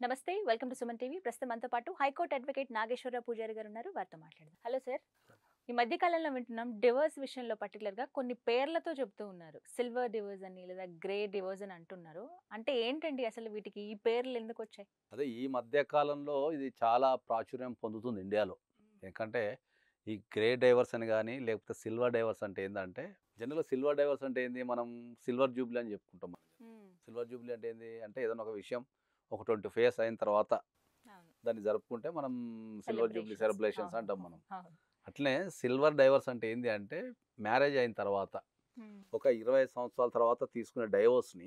నమస్తే welcome to Suman TV ప్రస్తుతం మనతో పాటు హైకోర్టు అడ్వకేట్ నాగేశ్వరరావు పూజారి గారు ఉన్నారు వారితో మాట్లాడదాం హలో సార్ ఈ మధ్య కాలంలో వింటున్నాం డివోర్స్ విషయంలో పర్టికులర్ గా కొన్ని పేర్లతో చెప్తూ ఉన్నారు సిల్వర్ డివోర్స్ అని లేదా గ్రే డివోర్స్ అని అంటున్నారు అంటే ఏంటండి అసలు వీటికి ఈ పేర్లు ఎందుకు వచ్చాయి అదే ఈ మధ్య కాలంలో ఇది చాలా ప్రాచుర్యం పొందుతుంది ఇండియాలో ఎందుకంటే ఈ గ్రే డైవర్స్ అని కానీ లేకపోతే సిల్వర్ డైవర్స్ అంటే ఏంటంటే జనరల్గా సిల్వర్ డైవర్స్ అంటే ఏంది మనం సిల్వర్ జూబ్లీ అని చెప్పుకుంటాం మనం సిల్వర్ జూబ్లీ అంటే ఏంది అంటే ఏదైనా ఒక విషయం ఒక ట్వంటీ ఫేస్ అయిన తర్వాత అవును. దాన్ని జరుపుకుంటే మనం సిల్వర్ జూబ్లీ Celebrations. సెలబ్రేషన్స్ అవును, అంటాం మనం అవును. అట్లనే సిల్వర్ డైవర్స్ అంటే ఏంది అంటే మ్యారేజ్ అయిన తర్వాత Hmm. ఒక ఇరవై సంవత్సరాల తర్వాత తీసుకునే డైవర్స్ని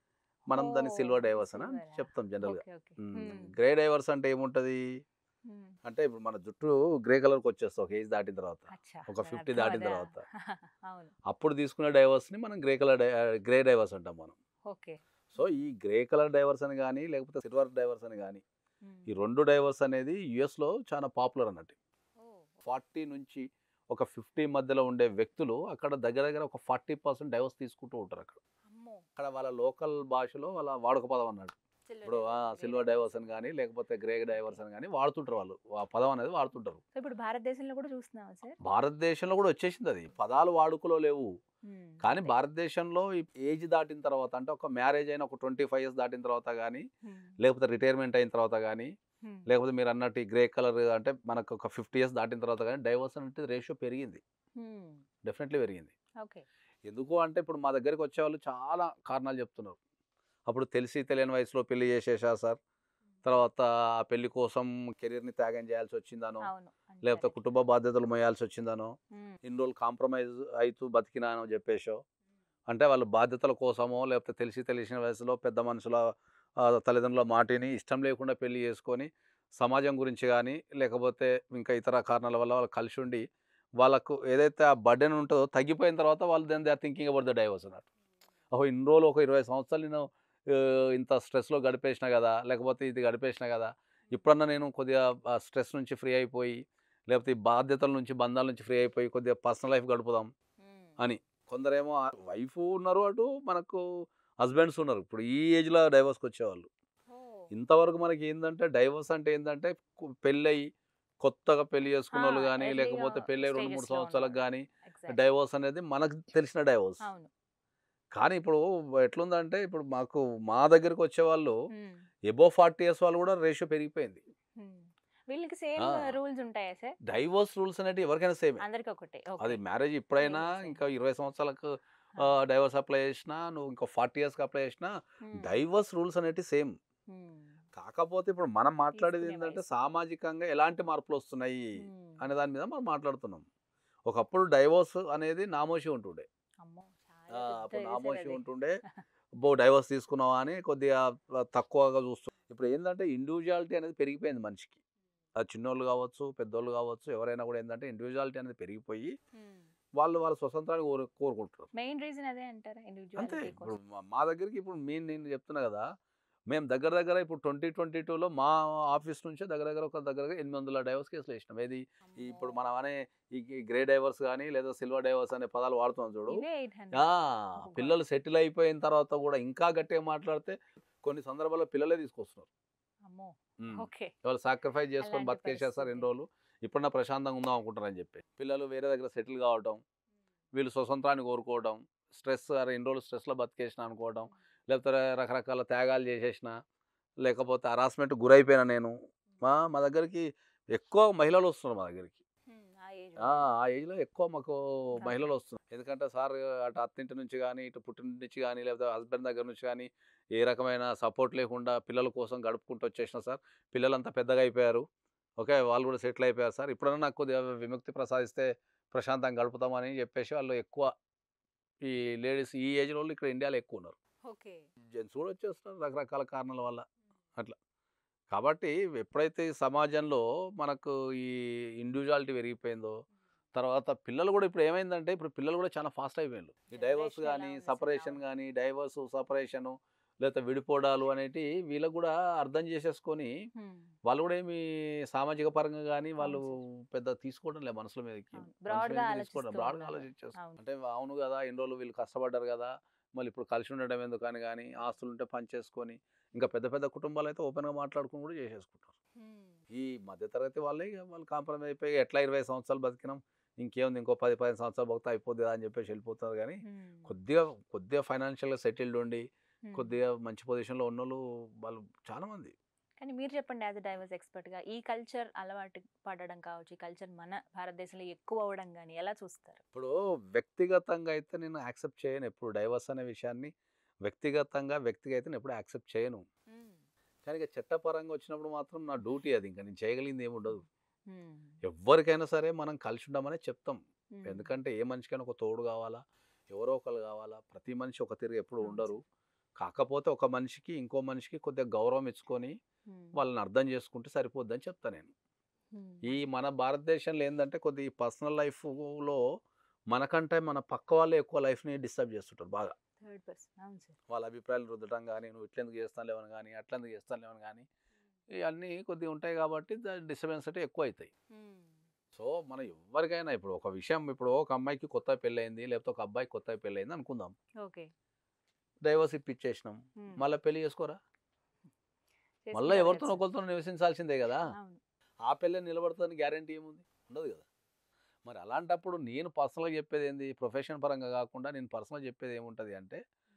మనం దాన్ని ఓ, సిల్వర్ డైవర్స్ అని silver ఆ? చెప్తాం జనరల్గా okay, okay. Hmm. Grey divorce అంటే ఏముంటుంది Hmm. అంటే ఇప్పుడు మన జుట్టు గ్రే కలర్కి వచ్చేస్తుంది ఒక ఏజ్ దాటిన తర్వాత అచ్చా, ఒక దాని 50 అర్థం దాటిన అదా? తర్వాత. అవును అప్పుడు తీసుకునే డైవర్స్ని మనం గ్రే కలర్ గ్రే డైవర్స్ అంటాం మనం ఓకే సో ఈ గ్రే కలర్ డైవర్స్ అని కానీ లేకపోతే సిల్వర్ డైవర్స్ అని కానీ Hmm. ఈ రెండు డైవర్స్ అనేది యుఎస్లో చాలా పాపులర్ అన్నట్టు ఓ, ఫార్టీ నుంచి ఒక ఫిఫ్టీ మధ్యలో ఉండే వ్యక్తులు అక్కడ దగ్గర దగ్గర ఒక ఫార్టీ పర్సెంట్ డైవర్స్ తీసుకుంటూ ఉంటారు అక్కడ అమ్మో అక్కడ వాళ్ళ లోకల్ భాషలో వాళ్ళ వాడుక పదం అన్నట్టు silver ఇప్పుడు divorce, grey silver divorce. Divorce అని కానీ లేకపోతే గ్రే డైవర్స్ అని కానీ వాడుతుంటారు వాళ్ళు ఆ పదం అనేది వాడుతుంటారు సో ఇప్పుడు భారతదేశంలో కూడా చూస్తున్నావా సార్ భారతదేశంలో కూడా వచ్చేసింది అది పదాలు వాడుకలో లేవు Hmm. కానీ అదే. భారతదేశంలో ఈ ఏజ్ దాటిన తర్వాత అంటే ఒక మ్యారేజ్ అయిన ఒక ట్వంటీ ఫైవ్ ఇయర్స్ దాటిన తర్వాత కానీ Hmm. లేకపోతే రిటైర్మెంట్ అయిన తర్వాత కానీ Hmm. లేకపోతే మీరు అన్నట్టు గ్రే కలర్ అంటే మనకు ఒక ఫిఫ్టీ ఇయర్స్ దాటిన తర్వాత కానీ డైవర్స్ అంటే రేషియో పెరిగింది Hmm. డెఫినెట్లీ పెరిగింది ఓకే ఎందుకు అంటే ఇప్పుడు మా దగ్గరికి వచ్చేవాళ్ళు చాలా కారణాలు చెప్తున్నారు అప్పుడు తెలిసి తెలియని వయసులో పెళ్లి చేసేసా సార్ తర్వాత ఆ పెళ్లి కోసం కెరీర్ని త్యాగం చేయాల్సి వచ్చిందనో అవును లేకపోతే కుటుంబ బాధ్యతలు మోయాల్సి వచ్చిందనో Hmm. ఇన్ని రోజులు కాంప్రమైజ్ అవుతూ బతికినానో చెప్పేసో అంటే వాళ్ళ బాధ్యతల కోసమో లేకపోతే తెలిసి తెలిసిన వయసులో పెద్ద మనుషుల ఆ, తల్లిదండ్రుల మాటిని ఇష్టం లేకుండా పెళ్లి చేసుకొని సమాజం గురించి కానీ లేకపోతే ఇంకా ఇతర కారణాల వల్ల వాళ్ళు కలిసి ఉండి వాళ్ళకు ఏదైతే ఆ బర్డెన్ ఉంటుందో తగ్గిపోయిన తర్వాత వాళ్ళు then they are thinking about the divorce అన్నట్టు ఓహో ఇన్ని రోజులు ఒక ఇరవై సంవత్సరాలు నేను ఆ, ఇంత స్ట్రెస్లో గడిపేసిన కదా లేకపోతే ఇది గడిపేసిన కదా ఇప్పుడన్నా నేను కొద్దిగా స్ట్రెస్ నుంచి ఫ్రీ అయిపోయి లేకపోతే ఈ బాధ్యతల నుంచి బంధాల నుంచి ఫ్రీ అయిపోయి కొద్దిగా పర్సనల్ లైఫ్ గడుపుదాం Hmm. అని కొందరేమో వైఫ్ ఉన్నారు అటు మనకు హస్బెండ్స్ ఉన్నారు ఇప్పుడు ఈ ఏజ్లో డైవర్స్కి వచ్చేవాళ్ళు Oh. ఇంతవరకు మనకి ఏంటంటే డైవర్స్ అంటే ఏంటంటే కు- పెళ్ళయి కొత్తగా పెళ్లి చేసుకున్న వాళ్ళు ఆ, కానీ early లేకపోతే పెళ్ళి రెండు మూడు stages లో సంవత్సరాలకు ఉన్నవాళ్ళు. కానీ Exactly. డైవర్స్ అనేది మనకు తెలిసిన డైవర్స్ అవును కానీ ఇప్పుడు ఎట్లుందంటే ఇప్పుడు మాకు మా దగ్గరికి వచ్చేవాళ్ళు Hmm. ఎబో ఫార్టీ ఇయర్స్ వాళ్ళు కూడా రేషియో పెరిగిపోయింది Hmm. వీళ్ళకి సేమ్ ఆ. రూల్స్ ఉంటాయా సార్ డైవర్స్ రూల్స్ అనేవి ఎవరికైనా సేమ్ అందరికి ఒకటే అది మ్యారేజ్ ఇప్పుడైనా Divorce ఇంకా ఇరవై సంవత్సరాలకు డైవర్స్ అప్లై చేసినా నువ్వు ఇంకా ఫార్టీ ఇయర్స్కి అప్లై చేసినా Hmm. డైవర్స్ రూల్స్ అనేవి సేమ్ Hmm. కాకపోతే ఇప్పుడు మనం మాట్లాడేది తీసుకునే ఏంటంటే వయసు. సామాజికంగా ఎలాంటి మార్పులు వస్తున్నాయి Hmm. అనే దాని మీద మనం మాట్లాడుతున్నాం ఒకప్పుడు డైవర్స్ అనేది నామోషి ఉంటుండే అమ్మో ఆ, చాలా పెద్ద అప్పుడు ఇది నామోషి సార్ అది. ఉంటుండే బో డైవర్స్ తీసుకున్నావా అని కొద్దిగా తక్కువగా చూస్తాం ఇప్పుడు ఏంటంటే ఇండివిజువాలిటీ అనేది పెరిగిపోయింది మనిషికి అది చిన్నోళ్ళు కావచ్చు పెద్దోళ్ళు కావచ్చు ఎవరైనా కూడా ఏంటంటే ఇండివిజువాలిటీ అనేది పెరిగిపోయి Hmm. వాళ్ళు వాళ్ళ స్వతంత్రాన్ని కోరు కోరుకుంటారు మెయిన్ రీజన్ అదే అంటారా అంతే ఇండివిజువాలిటీ ఇప్పుడు మా- మా దగ్గరికి ఇప్పుడు నేను నేను చెప్తున్నా కదా మేము దగ్గర దగ్గర ఇప్పుడు ట్వంటీ ట్వంటీ టూలో మా ఆఫీస్ నుంచే దగ్గర దగ్గర ఒక దగ్గర దగ్గర ఎనిమిది వందల డైవర్స్ కేసులు వేసినాం ఏది ఈ ఇప్పుడు మనం అనే ఈ గ్రే డైవర్స్ కానీ లేదా సిల్వర్ డైవర్స్ అనే పదాలు వాడుతున్నాం చూడు ఇవే ఎయిట్ ఆ, హండ్రెడ్ పిల్లలు సెటిల్ అయిపోయిన తర్వాత కూడా ఇంకా గట్టిగా మాట్లాడితే కొన్ని సందర్భాల్లో పిల్లలే తీసుకొస్తున్నారు అమ్మో ఉమ్. ఓకే వాళ్ళు సాక్రిఫైస్ చేసుకొని అలాంటి బతికేసేస్తారు ఎన్ని పరిస్థితి. రోజులు ఇప్పుడన్నా ప్రశాంతంగా ఉందాం అనుకుంటారని చెప్పి పిల్లలు వేరే దగ్గర సెటిల్ కావడం వీళ్ళు స్వతంత్రాన్ని కోరుకోవడం స్ట్రెస్ అరే ఎన్ని రోజులు స్ట్రెస్లో బతికేసిన అనుకోవడం లేకపోతే రకరకాల త్యాగాలు చేసేసిన లేకపోతే హరాస్మెంట్ గురైపోయినా నేను మా మా దగ్గరికి ఎక్కువ మహిళలు వస్తున్నారు మా దగ్గరికి Hmm. ఆ ఏజ్ ఆ ఆ ఏజ్లో ఎక్కువ మాకు మహిళలు వస్తున్నారు ఎందుకంటే సార్ అటు అత్తింటి నుంచి కానీ ఇటు పుట్టింటి నుంచి కానీ లేకపోతే హస్బెండ్ దగ్గర నుంచి కానీ ఏ రకమైన సపోర్ట్ లేకుండా పిల్లల కోసం గడుపుకుంటూ వచ్చేసిన సార్ పిల్లలంతా పెద్దగా అయిపోయారు ఓకే వాళ్ళు కూడా సెటిల్ అయిపోయారు సార్ ఇప్పుడన్నా నాకు కొద్దిగా విముక్తి ప్రసాదిస్తే ప్రశాంతంగా గడుపుతామని చెప్పేసి వాళ్ళు ఎక్కువ ఈ లేడీస్ ఈ ఏజ్ వాళ్ళు ఇక్కడ ఇండియాలో ఎక్కువ ఉన్నారు ఓకే జెంట్స్ కూడా వచ్చేస్తున్నారు రకరకాల కారణాల వల్ల అట్లా కాబట్టి ఎప్పుడైతే ఈ సమాజంలో మనకు ఈ ఇండివిజువాలిటీ పెరిగిపోయిందో తర్వాత పిల్లలు కూడా ఇప్పుడు ఏమైందంటే ఇప్పుడు పిల్లలు కూడా చాలా ఫాస్ట్ అయిపోయారు ఈ డైవర్స్ Generation ఎలా కానీ ఉంది సపరేషన్ అసలు? కానీ డైవర్స్ సపరేషను లేకపోతే విడిపోవడాలు అనేటి వీళ్ళకు కూడా అర్థం చేసేసుకొని Hmm. వాళ్ళు కూడా ఏమి సామాజిక పరంగా కానీ వాళ్ళు అవును పెద్ద తీసుకోవడం లేదు మనసుల మీదకి అవును. Broad గా ఆలోచిస్తూ బ్రాడ్గా ఉన్నారు. ఆలోచించేస్తారు అవును. అంటే అవును కదా ఎన్ని రోజులు వీళ్ళు కష్టపడ్డారు కదా మళ్ళీ ఇప్పుడు కలిసి ఉండడం ఎందుకని కానీ ఆస్తులు ఉంటే పనిచేసుకొని ఇంకా పెద్ద పెద్ద కుటుంబాలు అయితే ఓపెన్గా మాట్లాడుకుని కూడా చేసేసుకుంటారు ఈ మధ్యతరగతి వాళ్ళే ఇక వాళ్ళు కాంప్రమైజ్ అయిపోయి ఎట్లా ఇరవై సంవత్సరాలు బతికినాం ఇంకేముంది ఇంకో పది పదిహేను సంవత్సరాలు బతికితే అయిపోద్ది అని చెప్పేసి వెళ్ళిపోతారు కానీ కొద్దిగా కొద్దిగా ఫైనాన్షియల్గా సెటిల్డ్ ఉండి కొద్దిగా మంచి పొజిషన్లో ఉన్న వాళ్ళు వాళ్ళు చాలా మంది కానీ మీరు చెప్పండి యాజ్ అ డైవర్స్ ఎక్స్పర్ట్ గా ఈ కల్చర్ అలవాటు పడడం కావచ్చు ఈ కల్చర్ మన భారతదేశంలో ఎక్కువ అవడం కానీ ఎలా చూస్తారు ఇప్పుడు వ్యక్తిగతంగా అయితే నేను యాక్సెప్ట్ చేయను ఎప్పుడు డైవర్స్ అనే విషయాన్ని వ్యక్తిగతంగా వ్యక్తిగా అయితే నేను ఎప్పుడు యాక్సెప్ట్ చేయను కానీ ఇక చట్టపరంగా వచ్చినప్పుడు మాత్రం నా డ్యూటీ అది ఇంకా నేను చేయగలిగింది ఏమి ఉండదు ఎవరికైనా సరే మనం కలిసి ఉండమనే చెప్తాం ఎందుకంటే ఏ మనిషికైనా ఒక తోడు కావాలా ఎవరో ఒకరు కావాలా ప్రతి మనిషి ఒక తిరిగి ఎప్పుడు అవును ఉండరు కాకపోతే ఒక మనిషికి ఇంకో మనిషికి కొద్దిగా గౌరవం ఇచ్చుకొని వాళ్ళని అర్థం చేసుకుంటే సరిపోద్దని చెప్తా నేను ఈ మన భారతదేశంలో ఏంటంటే కొద్ది పర్సనల్ లైఫ్లో మనకంటే మన పక్క వాళ్ళే ఎక్కువ లైఫ్ని డిస్టర్బ్ చేస్తుంటారు బాగా థర్డ్ పర్సన్ అవును సార్ వాళ్ళ అభిప్రాయాలు రుద్దడం కానీ నువ్వు ఇట్లెందుకు చేస్తాను లేవని కానీ అట్లెందుకు చేస్తాను లేవని కానీ ఇవన్నీ కొద్దిగా ఉంటాయి కాబట్టి డిస్టర్బెన్స్ అంటే ఎక్కువ అవుతాయి సో మనం ఎవరికైనా ఇప్పుడు ఒక విషయం ఇప్పుడు ఒక అమ్మాయికి కొత్త పెళ్ళయింది లేకపోతే ఒక అబ్బాయికి కొత్త పెళ్ళయింది అనుకుందాం ఓకే డైవర్స్ ఇప్పించేసినాం మళ్ళీ పెళ్లి చేసుకోరా మళ్ళీ ఎవరితో ఒకరితో నివసించాల్సిందే కదా అవును ఆ పెళ్ళి నిలబడుతుందని గ్యారంటీ ఏముంది ఉండదు కదా మరి అలాంటప్పుడు నేను పర్సనల్గా చెప్పేది ఏంది ప్రొఫెషన్ పరంగా కాకుండా నేను పర్సనల్గా చెప్పేది ఏముంటుంది అంటే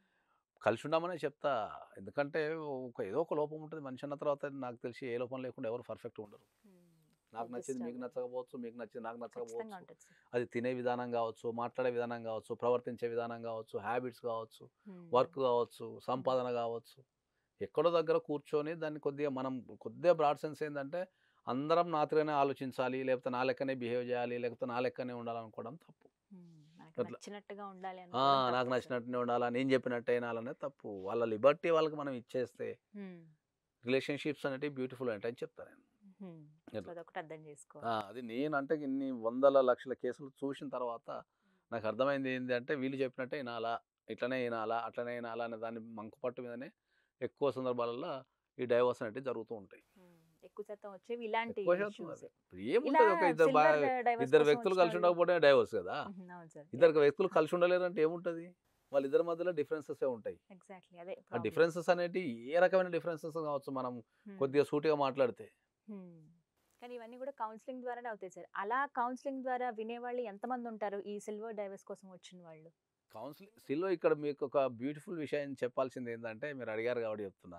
కలిసి ఉండమనే చెప్తా ఎందుకంటే ఒక ఏదో ఒక లోపం ఉంటుంది మనిషి అన్న తర్వాత నాకు తెలిసి ఏ లోపం లేకుండా ఎవరు పర్ఫెక్ట్ ఉండరు నాకు నచ్చింది మీకు నచ్చకపోవచ్చు మీకు నచ్చింది నాకు ఖచ్చితంగా నచ్చకపోవచ్చు ఉంటుంది సార్ అది తినే విధానం కావచ్చు మాట్లాడే విధానం కావచ్చు ప్రవర్తించే విధానం కావచ్చు హ్యాబిట్స్ కావచ్చు వర్క్ కావచ్చు సంపాదన కావచ్చు ఎక్కడో దగ్గర కూర్చొని దాన్ని కొద్దిగా మనం కొద్దిగా బ్రాడ్ సెన్స్ ఏంటంటే అందరం నాతోనే ఆలోచించాలి లేకపోతే నా లెక్కనే బిహేవ్ చేయాలి లేకపోతే నా లెక్కనే ఉండాలనుకోవడం తప్పు మనకు అట్లా. నచ్చినట్టుగా ఉండాలి ఆ, అనుకోవడం నాకు తప్పు సార్. నచ్చినట్టునే ఉండాలా నేను చెప్పినట్టు వినాలనే తప్పు వాళ్ళ లిబర్టీ వాళ్ళకి మనం ఇచ్చేస్తే హ్మ్. రిలేషన్షిప్స్ అనేవి బ్యూటిఫుల్ అంటే అని చెప్తాను నేను హ్మ్. ఎట్లా? సో అదొకటి అర్థం చేసుకో ఆ, అది నేను అంటే ఇన్ని వందల లక్షల కేసులు చూసిన తర్వాత నాకు అర్థమైంది ఏంటి అంటే వీళ్ళు చెప్పినట్టే వినాలా ఇట్లనే వినాలా అట్లనే వినాలా అనే దాని మంకుపట్టు మీదనే ఎక్కువ సందర్భాలలో ఈ డైవర్స్ అనేవి జరుగుతూ ఉంటాయి హ్మ్. ఎక్కువ శాతం వచ్చేవి ఇలాంటి ఎక్కువ శాతం issues. అదే. ఇప్పుడు ఏముంటుంది ఒక ఇద్దరు silver బా- divorce ఇద్దరు కోసం వ్యక్తులు వచ్చిన కలిసి వాళ్ళు- ఉండకపోతే డైవర్స్ కదా హ్మ్. అవును సార్ ఇద్దరు వ్యక్తులు కలిసి ఉండలేరు అంటే ఏముంటుంది వాళ్ళిద్దరి మధ్యలో డిఫరెన్సెస్ ఉంటాయి ఎగ్జాక్ట్లీ అదే ఆ problem. డిఫరెన్సెస్ అనేవి ఏ రకమైన డిఫరెన్సెస్ కావచ్చు మనం హ్మ్. కొద్దిగా సూటిగా మాట్లాడితే హ్మ్. కానీ ఇవన్నీ కూడా కౌన్సిలింగ్ ద్వారానే అవుతాయి సార్ అలా కౌన్సిలింగ్ ద్వారా వినేవాళ్ళు ఎంతమంది ఉంటారు ఈ సిల్వర్ డైవర్స్ కోసం వచ్చిన వాళ్ళు కౌన్సిలింగ్ స్టిల్ ఇక్కడ మీకు ఒక బ్యూటిఫుల్ విషయం చెప్పాల్సింది ఏంటంటే మీరు అడిగారు కాబట్టి చెప్తున్నా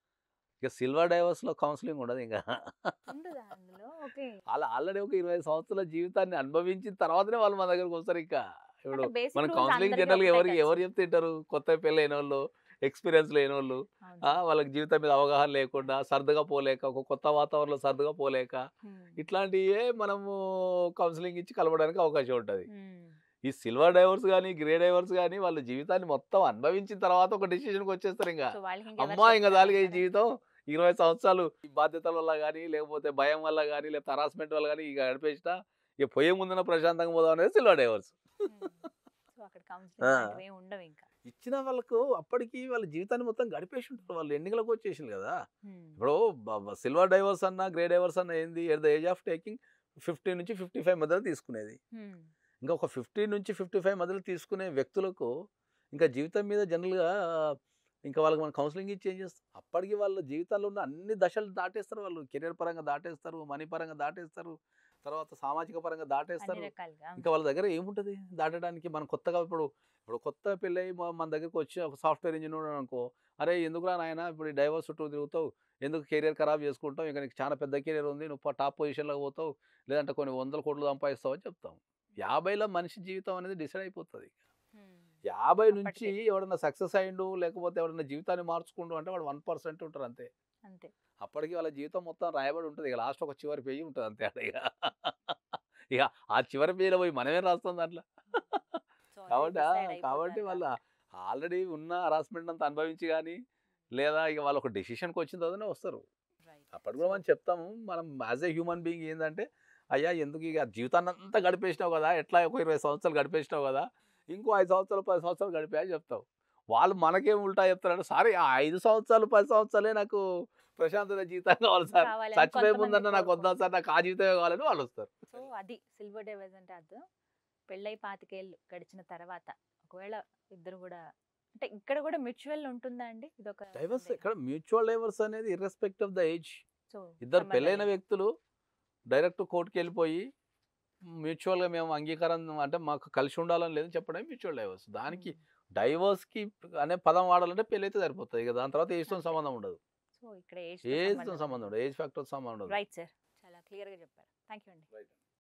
ఇక సిల్వర్ డైవర్స్లో కౌన్సిలింగ్ ఉండదు ఇంకా ఉండదా అందులో ఓకే వాళ్ళు ఆల్రెడీ ఒక ఇరవై సంవత్సరాల జీవితాన్ని అనుభవించిన తర్వాతనే వాళ్ళు మన దగ్గరకు వస్తారు ఇంకా ఇప్పుడు మన కౌన్సిలింగ్ జనరల్గా ఎవరికి ఎవరు చెప్తుంటారు కొత్త పెళ్ళైన వాళ్ళు ఎక్స్పీరియన్స్ లేని వాళ్ళు ఆ, వాళ్ళకి జీవితం మీద అవగాహన లేకుండా సర్దుగా పోలేక ఒక కొత్త వాతావరణంలో సర్దుగా పోలేక ఇట్లాంటివే మనము కౌన్సిలింగ్ ఇచ్చి కలవడానికి అవకాశం ఉంటుంది ఈ సిల్వర్ డైవర్స్ కానీ గ్రే డైవర్స్ కానీ వాళ్ళ జీవితాన్ని మొత్తం అనుభవించిన తర్వాత ఒక డెసిషన్కి వచ్చేస్తారు ఇంకా అమ్మా ఇంకా దాలిగా ఈ జీవితం ఇరవై సంవత్సరాలు ఈ బాధ్యతల వల్ల కానీ లేకపోతే భయం వల్ల కానీ లేకపోతే హరాస్మెంట్ వల్ల కానీ ఇక గడిపేసిన ఇక పోయే ముందున ప్రశాంతంగా పోదాం అనేది సిల్వర్ డైవర్స్ సో అక్కడ ఆ. కౌన్సిలింగ్ ఏమి ఉండవు ఇంకా ఇచ్చిన వాళ్ళకు అప్పటికి వాళ్ళ జీవితాన్ని మొత్తం గడిపేసి ఉంటారు వాళ్ళు ఎండింగ్లోకి వచ్చేసింది కదా హ్మ్. ఇప్పుడు సిల్వర్ డైవర్స్ అన్న గ్రే డైవర్స్ అన్న ఏంది at the age of taking fifty నుంచి ఫిఫ్టీ ఫైవ్ మధ్యలో తీసుకునేది హ్మ్. ఇంకా ఒక ఫిఫ్టీ నుంచి ఫిఫ్టీ ఫైవ్ మధ్యలో తీసుకునే వ్యక్తులకు ఇంకా జీవితం మీద జనరల్గా ఇంకా వాళ్ళకి మనం కౌన్సిలింగ్ ఇచ్చి ఏం చేస్తాం అప్పటికి వాళ్ళ జీవితాల్లో ఉన్న అన్ని దశలు దాటేస్తారు వాళ్ళు కెరీర్ పరంగా దాటేస్తారు మనీ పరంగా దాటేస్తారు తర్వాత సామాజిక పరంగా అన్ని దాటేస్తారు రకాలుగా ఇంకా వాళ్ళ దగ్గర ఏముంటుంది దాటడానికి మనం కొత్తగా ఇప్పుడు ఇప్పుడు కొత్త పెళ్ళి మన దగ్గరికి వచ్చి ఒక సాఫ్ట్వేర్ ఇంజనీర్ అనుకో అరే ఎందుకురా నాయన ఇప్పుడు ఈ డైవర్స్ చుట్టూ తిరుగుతావు ఎందుకు కెరీర్ ఖరాబ్ చేసుకుంటావు ఇంకా నీకు చాలా పెద్ద కెరీర్ ఉంది నువ్వు టాప్ పొజిషన్లో పోతావు లేదంటే కొన్ని వందల కోట్లు సంపాదిస్తావు అని చెప్తాం యాభైలో మనిషి జీవితం అనేది డిసైడ్ అయిపోతుంది హ్మ్. యాభై నుంచి అప్పటికే. ఎవడన్నా సక్సెస్ అయ్యిండు లేకపోతే ఎవడన్నా జీవితాన్ని మార్చుకుంటూ అంటే వాడు వన్ పర్సెంట్ ఉంటారు అంతే అంతే అప్పటికి వాళ్ళ జీవితం మొత్తం రాయబడి ఉంటుంది ఇక లాస్ట్ ఒక చివరి పేజీ ఉంటుంది అంతే అక్కడ ఇక ఇక ఆ చివరి పేజీలో పోయి మనమే రాస్తాం దాంట్లో సో already కాబట్టి ఆ, decide కాబట్టి అయిపోతారు వాళ్ళ ఆల్రెడీ ఉన్న హరాస్మెంట్ అంతా అనుభవించి కానీ లేదా ఇక వాళ్ళు ఒక డెసిషన్కి వచ్చిన తర్వాతనే వస్తారు Right. అప్పటి కూడా మనం చెప్తాము మనం యాజ్ ఏ హ్యూమన్ బీయింగ్ ఏంటంటే అయ్యా ఎందుకు ఇక జీవితాన్ని అంతా గడిపేసినావు కదా ఎట్లా ఒక ఇరవై సంవత్సరాలు గడిపేసినావు కదా ఇంకో ఐదు సంవత్సరాలు పది సంవత్సరాలు గడిపా అని చెప్తావు వాళ్ళు మనకేం ఉల్టా చెప్తారంటే సరే ఆ ఐదు సంవత్సరాలు పది సంవత్సరాలే నాకు ప్రశాంతత జీవితం కావాలి సార్ కావాలని చచ్చిపోయే కొంతమంది ముందన్న నాకు వద్దా సార్ నాకు ఆ జీవితమే కావాలని వాళ్ళు వస్తారు సో అది సిల్వర్ డైవర్స్ అంటే అర్థం పెళ్ళై పాతికేళ్ళు గడిచిన తర్వాత ఒకవేళ ఇద్దరు కూడా అంటే ఇక్కడ కూడా మ్యూచువల్ ఉంటుందా అండి ఇదొక డైవర్స్ సందేహం. ఇక్కడ మ్యూచువల్ డైవర్స్ అనేది irrespective of the age so ఇద్దరు సంబంధం పెళ్ళైన లేదు. వ్యక్తులు డైరెక్ట్ కోర్టుకి వెళ్ళిపోయి మ్యూచువల్గా మేము అంగీకారం అంటే మాకు కలిసి ఉండాలని లేదు చెప్పడమే మ్యూచువల్ డైవర్స్ దానికి మ్మ్. డైవర్స్కి అనే పదం వాడాలంటే పెళ్ళి అయితే సరిపోతుంది ఇక దాని తర్వాత ఏజ్తో అంతే. సంబంధం ఉండదు సో ఇక్కడ ఏజ్ ఏజ్తో సంబంధం ఉండదు ఏజ్ ఫ్యాక్టర్ సంబంధం ఉండదు రైట్ సార్ చాలా క్లియర్ గా చెప్పారు థ్యాంక్ యూ అండి